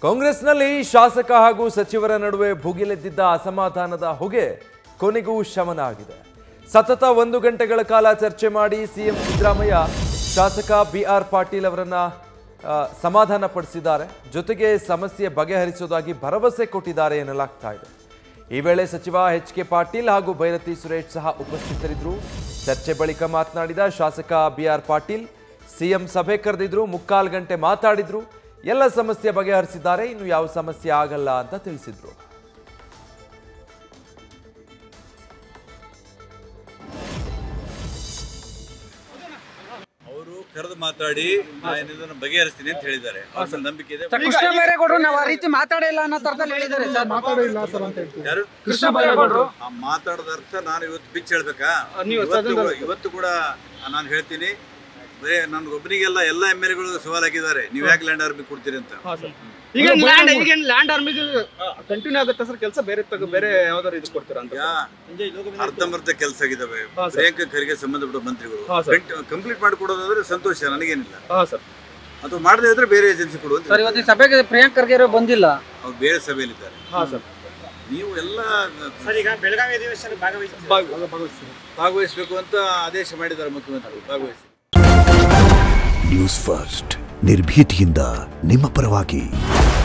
ಕಾಂಗ್ರೆಸ್ನಲ್ಲಿ ಶಾಸಕ ಹಾಗೂ ಸಚಿವರ ನಡುವೆ ಭುಗಿಲೆದ್ದಿದ್ದ ಅಸಮಾಧಾನದ ಹೊಗೆ ಕೊನೆಗೂ ಶಮನ ಆಗಿದೆ ಸತತ ಒಂದು ಗಂಟೆಗಳ ಕಾಲ ಚರ್ಚೆ ಮಾಡಿ ಸಿಎಂ ಸಿದ್ದರಾಮಯ್ಯ ಶಾಸಕ ಬಿ ಆರ್ ಪಾಟೀಲ್ ಅವರನ್ನ ಆ, ಸಮಾಧಾನ ಪಡಿಸಿದ್ದಾರೆ ಜೊತೆಗೆ ಸಮಸ್ಯೆ ಬಗೆಹರಿಸುವುದಾಗಿ ಭರವಸೆ ಕೊಟ್ಟಿದ್ದಾರೆ ಎನ್ನಲಾಗ್ತಾ ಇದೆ ಈ ವೇಳೆ ಸಚಿವ ಎಚ್ ಕೆ ಪಾಟೀಲ್ ಹಾಗೂ ಭೈರತಿ ಸುರೇಶ್ ಸಹ ಉಪಸ್ಥಿತರಿದ್ದರು ಚರ್ಚೆ ಬಳಿಕ ಮಾತನಾಡಿದ ಶಾಸಕ ಬಿ ಆರ್ ಪಾಟೀಲ್ ಸಿಎಂ ಸಭೆ ಕರೆದಿದ್ರು ಮುಕ್ಕಾಲು ಗಂಟೆ ಮಾತಾಡಿದ್ರು ಎಲ್ಲ ಸಮಸ್ಯೆ ಬಗೆಹರಿಸಿದ್ದಾರೆ ಇನ್ನು ಯಾವ ಸಮಸ್ಯೆ ಆಗಲ್ಲ ಅಂತ ತಿಳಿಸಿದ್ರು ಅವರು ಕರೆದು ಮಾತಾಡಿ ನಾನು ಇದನ್ನು ಬಗೆಹರಿಸ್ತೀನಿ ಅಂತ ಹೇಳಿದ್ದಾರೆ ಅವ್ರ ಮೇಲೆ ನಂಬಿಕೆ ಇದೆ ಕೃಷ್ಣ ಬೈರೇಗೌಡರು ನಾವು ಆ ರೀತಿ ಮಾತಾಡಿಲ್ಲ ಅನ್ನೋ ತರದಲ್ಲಿ ಹೇಳಿದ್ದಾರೆ ಸರ್ ಮಾತಾಡಿಲ್ಲ ಸರ್ ಅಂತ ಹೇಳ್ತೀವಿ ಯಾರು ಕೃಷ್ಣ ಬೈರೇಗೌಡರು ಆ ಮಾತಾಡೋದ ಅರ್ಥ ನಾನು ಇವತ್ತು ಬಿಚ್ಚ ಹೇಳ್ಬೇಕಾ ನೀವು ಇವತ್ತು ಕೂಡ- ಇವತ್ತು ಕೂಡ ನಾನು ಹೇಳ್ತೀನಿ ಬರೇ ನನ್ಗೊಬ್ಬನಿಗೆಲ್ಲ ಎಲ್ಲ ಎಮ್ ಎಲ್ ಎಗಳು ಸವಾಲ್ ಹಾಕಿದ್ದಾರೆ ನೀವು ಯಾಕೆ ಲ್ಯಾಂಡ್ ಆರ್ಮಿ ಕೊಡ್ತೀರಿ ಅಂತ ಈಗ ಲ್ಯಾಂಡ್ ಈಗ ಲ್ಯಾಂಡ್ ಆರ್ಮಿಗೆ ಕಂಟಿನ್ಯೂ ಆಗುತ್ತೆ ಸರ್ ಕೆಲಸ ಬೇರೆ ತಗ ಬೇರೆ ಯಾವ್ದಾದ್ರು ಇದು ಕೊಡ್ತೀರಾ ಅಂತ ಈಗ ಅರ್ಧಂಬರ್ಧ ಕೆಲಸ ಆಗಿದ್ದಾವೆ ಹಾ, ಸರ್. ಪ್ರಿಯಾಂಕ ಖರ್ಗೆ ಸಂಬಂಧಪಟ್ಟ ಮಂತ್ರಿಗಳು ಹಾ, ಸರ್. ಕಂಪ್ಲೀಟ್ ಮಾಡಿಕೊಡೋದಾದ್ರೆ ಸಂತೋಷ ನನಗೇನಿಲ್ಲ ಹಾ ಸರ್ ಅಥವಾ ಮಾಡದೇ ಇದ್ರೆ ಬೇರೆ ಏಜೆನ್ಸಿ ಕೊಡುವಂತ ಸರ್ ಇವತ್ತು ಈ ಸಭೆಗೆ ಪ್ರಿಯಾಂಕ್ ಖರ್ಗೆ ಅವರು ಬಂದಿಲ್ಲ ಅವ್ರು ಬೇರೆ ಸಭೆಯಲ್ಲಿದ್ದಾರೆ ಹಾ ಸರ್ ನೀವು ಎಲ್ಲ ಈಗ ಬೆಳಗಾವಿ ಅಧಿವೇಶನ ಭಾಗವಹಿಸಿ ಭಾಗವಹಿಸಬೇಕು ಅಂತ ಆದೇಶ ಮಾಡಿದ್ದಾರೆ ಮುಖ್ಯಮಂತ್ರಿಗಳು ಭಾಗವಹಿಸಿ ನ್ಯೂಸ್ ಫಸ್ಟ್ ನಿರ್ಭೀತಿಯಿಂದ ನಿಮ್ಮ ಪರವಾಗಿ